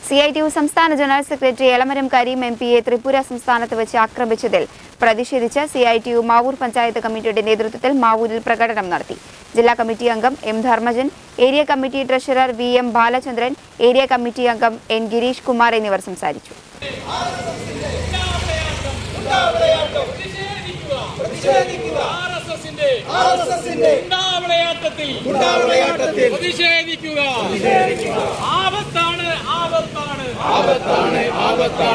C I T U സംസ്ഥാന general secretary Elamaram Kareem M പിയെ ത്രിപുര സംസ്ഥാനത്ത് വെച്ച് ആക്രമിച്ചതിൽ പ്രതിഷേധിച്ച് C I T U Mavoor panchayat കമ്മിറ്റിയുടെ നേതൃത്വത്തിൽ മാവൂരിൽ പ്രകടനം നടത്തി ജില്ലാ കമ്മിറ്റി അംഗം M Dharmajan area committee treasurer V M Balachandran area committee അംഗം എൻ ഗിരീഷ് കുമാർ എന്നിവർ സംസാരിച്ചു ഗുണ്ടാവിളയാട്ടത്തിൽ പ്രതിഷേധിക്കുക ആപത്താണ് ആപത്താണ് ആപത്താണ് ആപത്താണ്